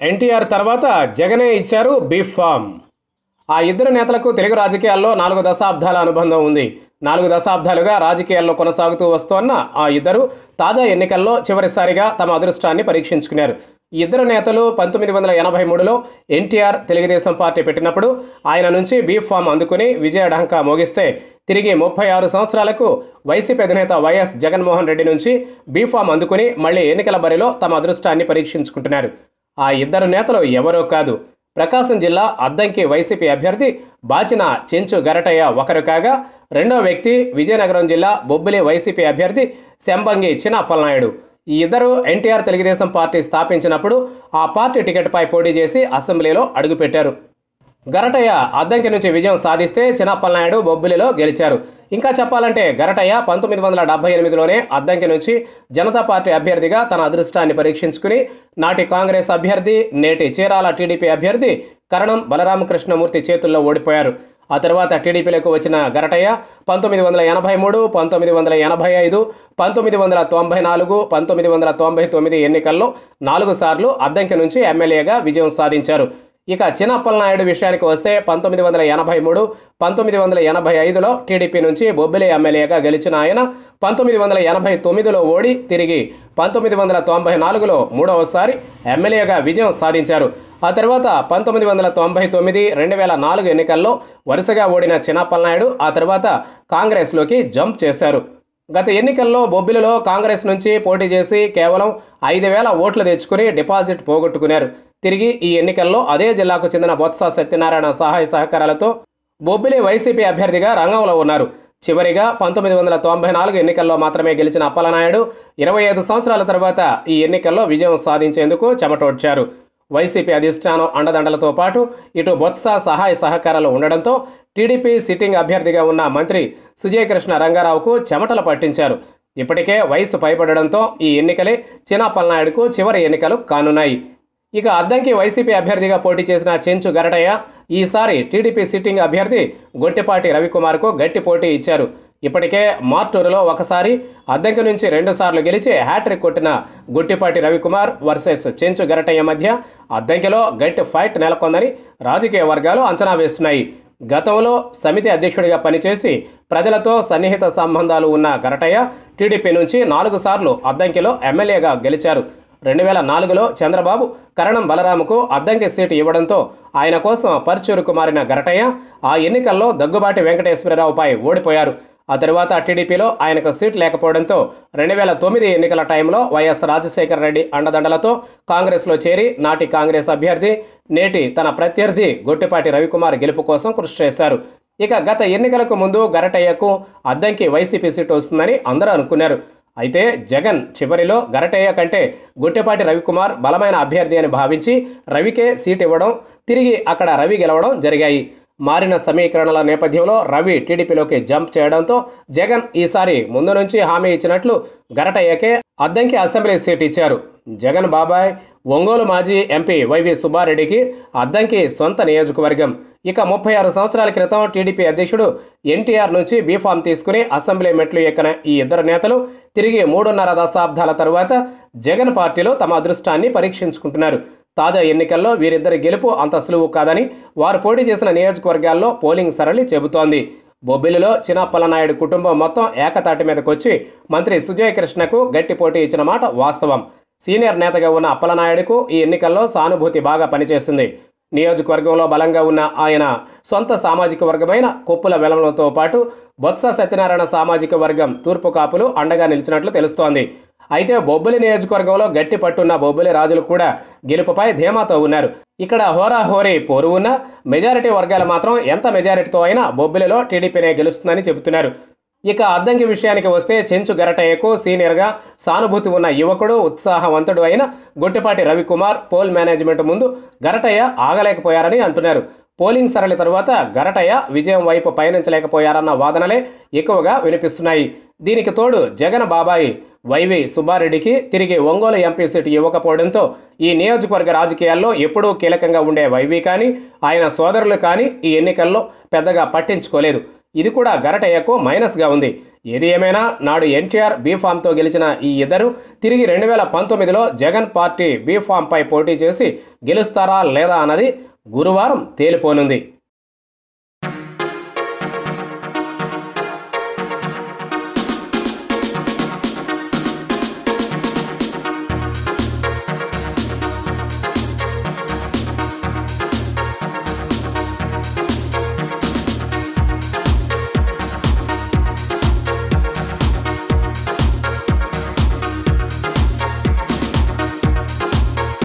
ఎన్టీఆర్ తర్వాత జగనే ఇచ్చారు బీఫ్ ఫామ్ ఆ ఇద్దరు నేతలకు తెలుగు రాజకీయాల్లో నాలుగు దశాబ్దాల అనుబంధం ఉంది నాలుగు దశాబ్దాలుగా రాజకీయాల్లో కొనసాగుతూ వస్తోన్న ఆ ఇద్దరు తాజా ఎన్నికల్లో చివరిసారిగా తమ అదృష్టాన్ని పరీక్షించుకున్నారు ఈ ఇద్దరు నేతలు పంతొమ్మిది వందల ఎనభై మూడులో ఎన్టీఆర్ తెలుగుదేశం పార్టీ పెట్టినప్పుడు ఆయన నుంచి బీఫ్ ఫామ్ అందుకుని విజయఢంకా మోగిస్తే తిరిగి ముప్పై ఆరు సంవత్సరాలకు వైసీపీ అధినేత వైఎస్ జగన్మోహన్ రెడ్డి నుంచి బీఫామ్ అందుకుని మళ్ళీ ఎన్నికల బరిలో తమ అదృష్టాన్ని పరీక్షించుకుంటున్నారు ఆ ఇద్దరు నేతలు ఎవరో కాదు ప్రకాశం జిల్లా అద్దంకి వైసీపీ అభ్యర్థి బాచిన చెంచు గరటయ్య ఒకరు కాగా రెండో వ్యక్తి విజయనగరం జిల్లా బొబ్బిలి వైసీపీ అభ్యర్థి శంబంగి చిన్నప్పలనాయుడు ఈ ఇద్దరు ఎన్టీఆర్ తెలుగుదేశం పార్టీ స్థాపించినప్పుడు ఆ పార్టీ టికెట్పై పోటీ చేసి అసెంబ్లీలో అడుగుపెట్టారు గరటయ్య అద్దంకి నుంచి విజయం సాధిస్తే చిన్నప్పలనాయుడు బొబ్బిలిలో గెలిచారు ఇంకా చెప్పాలంటే గరటయ్య పంతొమ్మిది వందల డెబ్బై ఎనిమిదిలోనే అద్దంకి నుంచి జనతా పార్టీ అభ్యర్థిగా తన అదృష్టాన్ని పరీక్షించుకుని నాటి కాంగ్రెస్ అభ్యర్థి నేటి చీరాల టీడీపీ అభ్యర్థి కరణం బలరామకృష్ణమూర్తి చేతుల్లో ఓడిపోయారు ఆ తర్వాత టీడీపీలోకి వచ్చిన గరటయ్య పంతొమ్మిది వందల ఎనభై మూడు పంతొమ్మిది వందల ఎనభై ఐదు పంతొమ్మిది వందల తొంభై నాలుగు పంతొమ్మిది వందల తొంభై తొమ్మిది ఎన్నికల్లో నాలుగు సార్లు అద్దంకి నుంచి ఎమ్మెల్యేగా విజయం సాధించారు ఇక చిన్నప్పలనాయుడు విషయానికి వస్తే పంతొమ్మిది వందల ఎనభై మూడు పంతొమ్మిది వందల ఎనభై ఐదులో టీడీపీ నుంచి బొబ్బిలి ఎమ్మెల్యేగా గెలిచిన ఆయన పంతొమ్మిది వందల ఎనభై తొమ్మిదిలో ఓడి తిరిగి పంతొమ్మిది వందల తొంభై నాలుగులో మూడవసారి ఎమ్మెల్యేగా విజయం సాధించారు ఆ తర్వాత పంతొమ్మిది వందల తొంభై తొమ్మిది రెండు వేల నాలుగు ఎన్నికల్లో వరుసగా ఓడిన చిన్నప్పలనాయుడు ఆ తర్వాత కాంగ్రెస్లోకి జంప్ చేశారు గత ఎన్నికల్లో బొబ్బిలిలో కాంగ్రెస్ నుంచి పోటీ చేసి కేవలం ఐదు వేల ఓట్లు తెచ్చుకుని డిపాజిట్ పోగొట్టుకున్నారు తిరిగి ఈ ఎన్నికల్లో అదే జిల్లాకు చెందిన బొత్స సత్యనారాయణ సహాయ సహకారాలతో బొబ్బిలి వైసీపీ అభ్యర్థిగా రంగంలో ఉన్నారు చివరిగా పంతొమ్మిది వందల తొంభై నాలుగు ఎన్నికల్లో మాత్రమే గెలిచిన అప్పలనాయుడు ఇరవై ఐదు సంవత్సరాల తర్వాత ఈ ఎన్నికల్లో విజయం సాధించేందుకు చెమటోడ్చారు వైసీపీ అధిష్టానం అండదండలతో పాటు ఇటు బొత్స సహాయ సహకారాలు ఉండడంతో టీడీపీ సిట్టింగ్ అభ్యర్థిగా ఉన్న మంత్రి సుజయకృష్ణ రంగారావుకు చెమటలు పట్టించారు ఇప్పటికే వయసు పైబడడంతో ఈ ఎన్నికలే చిన్నప్పలనాయుడుకు చివరి ఎన్నికలు కానున్నాయి ఇక అద్దంకి వైసీపీ అభ్యర్థిగా పోటీ చేసిన చెంచు గరటయ్య ఈసారి టీడీపీ సిట్టింగ్ అభ్యర్థి గొట్టిపాటి రవికుమార్కు గట్టి పోటీ ఇచ్చారు ఇప్పటికే మార్టూరులో ఒకసారి అద్దంకి నుంచి రెండుసార్లు గెలిచి హ్యాట్రిక్ కొట్టిన గుట్టిపాటి రవికుమార్ వర్సెస్ చెంచు గరటయ్య మధ్య అద్దంకిలో గట్టి ఫైట్ నెలకొందని రాజకీయ వర్గాలు అంచనా వేస్తున్నాయి గతంలో సమితి అధ్యక్షుడిగా పనిచేసి ప్రజలతో సన్నిహిత సంబంధాలు ఉన్న గరటయ్య టీడీపీ నుంచి నాలుగు సార్లు అద్దంకిలో ఎమ్మెల్యేగా గెలిచారు రెండు వేల నాలుగులో చంద్రబాబు కరణం బలరాముకు అద్దంకి సీటు ఇవ్వడంతో ఆయన కోసం పర్చూరుకు మారిన గరటయ్య ఆ ఎన్నికల్లో దగ్గుబాటి వెంకటేశ్వరరావుపై ఓడిపోయారు ఆ తర్వాత టీడీపీలో ఆయనకు సీట్ లేకపోవడంతో రెండు వేల తొమ్మిది ఎన్నికల టైంలో వైఎస్ రాజశేఖర రెడ్డి అండదండలతో కాంగ్రెస్లో చేరి నాటి కాంగ్రెస్ అభ్యర్థి నేటి తన ప్రత్యర్థి గొట్టిపాటి రవికుమార్ గెలుపు కోసం కృషి చేశారు ఇక గత ఎన్నికలకు ముందు గరటయ్యకు అద్దంకి వైసీపీ సీటు వస్తుందని అందరూ అనుకున్నారు అయితే జగన్ చివరిలో గరటయ్య కంటే గుట్టెపాటి రవికుమార్ బలమైన అభ్యర్థి అని భావించి రవికే సీట్ ఇవ్వడం తిరిగి అక్కడ రవి గెలవడం జరిగాయి మారిన సమీకరణల నేపథ్యంలో రవి టీడీపీలోకి జంప్ చేయడంతో జగన్ ఈసారి ముందు నుంచి హామీ ఇచ్చినట్లు గరటయ్యకే అద్దంకి అసెంబ్లీ సీట్ ఇచ్చారు జగన్ బాబాయ్ ఒంగోలు మాజీ ఎంపీ వైవి సుబ్బారెడ్డికి అద్దంకి సొంత నియోజకవర్గం ఇక ముప్పై ఆరు సంవత్సరాల క్రితం టీడీపీ అధ్యక్షుడు ఎన్టీఆర్ నుంచి బీఫామ్ తీసుకుని అసెంబ్లీ మెట్లు ఎక్కిన ఈ ఇద్దరు నేతలు తిరిగి మూడున్నర దశాబ్దాల తరువాత జగన్ పార్టీలో తమ అదృష్టాన్ని పరీక్షించుకుంటున్నారు తాజా ఎన్నికల్లో వీరిద్దరి గెలుపు అంత సులువు కాదని వారు పోటీ చేసిన నియోజకవర్గాల్లో పోలింగ్ సరళి చెబుతోంది బొబ్బిలిలో చిన్నప్పలనాయుడు కుటుంబం మొత్తం ఏకతాటి మీదకొచ్చి మంత్రి సుజయ్ కృష్ణకు గట్టి పోటీ ఇచ్చిన మాట వాస్తవం సీనియర్ నేతగా ఉన్న అప్పలనాయుడుకు ఈ ఎన్నికల్లో సానుభూతి బాగా పనిచేసింది నియోజకవర్గంలో బలంగా ఉన్న ఆయన సొంత సామాజిక వర్గమైన కొప్పుల వెలమలతో పాటు బొత్స సత్యనారాయణ సామాజిక వర్గం తూర్పు కాపులు అండగా నిలిచినట్లు తెలుస్తోంది అయితే బొబ్బిలి నియోజకవర్గంలో గట్టి పట్టున్న బొబ్బిలి రాజులు కూడా గెలుపుపై ధీమాతో ఉన్నారు ఇక్కడ హోరాహోరీ పోరు ఉన్న మెజారిటీ వర్గాలు మాత్రం ఎంత మెజారిటీతో అయినా బొబ్బిలిలో టీడీపీనే గెలుస్తుందని చెబుతున్నారు ఇక అద్దంకి విషయానికి వస్తే చెంచు గరటయ్యకు సీనియర్గా సానుభూతి ఉన్న యువకుడు ఉత్సాహవంతుడు అయిన గొట్టిపాటి రవికుమార్ పోల్ మేనేజ్మెంట్ ముందు గరటయ్య ఆగలేకపోయారని అంటున్నారు పోలింగ్ సరళి తరువాత గరటయ్య విజయం వైపు పయనించలేకపోయారన్న వాదనలే ఎక్కువగా వినిపిస్తున్నాయి దీనికి తోడు జగన్ బాబాయి వైవి సుబ్బారెడ్డికి తిరిగి ఒంగోలు ఎంపీ సీటు ఇవ్వకపోవడంతో ఈ నియోజకవర్గ రాజకీయాల్లో ఎప్పుడూ కీలకంగా ఉండే వైవి కానీ ఆయన సోదరులు కానీ ఈ ఎన్నికల్లో పెద్దగా పట్టించుకోలేదు ఇది కూడా గరటయ్యకు మైనస్గా ఉంది ఏది ఏమైనా నాడు ఎన్టీఆర్ బీఫామ్తో గెలిచిన ఈ ఇద్దరు తిరిగి రెండు వేల పంతొమ్మిదిలో జగన్ పార్టీ బీఫామ్పై పోటీ చేసి గెలుస్తారా లేదా అన్నది గురువారం తేలిపోనుంది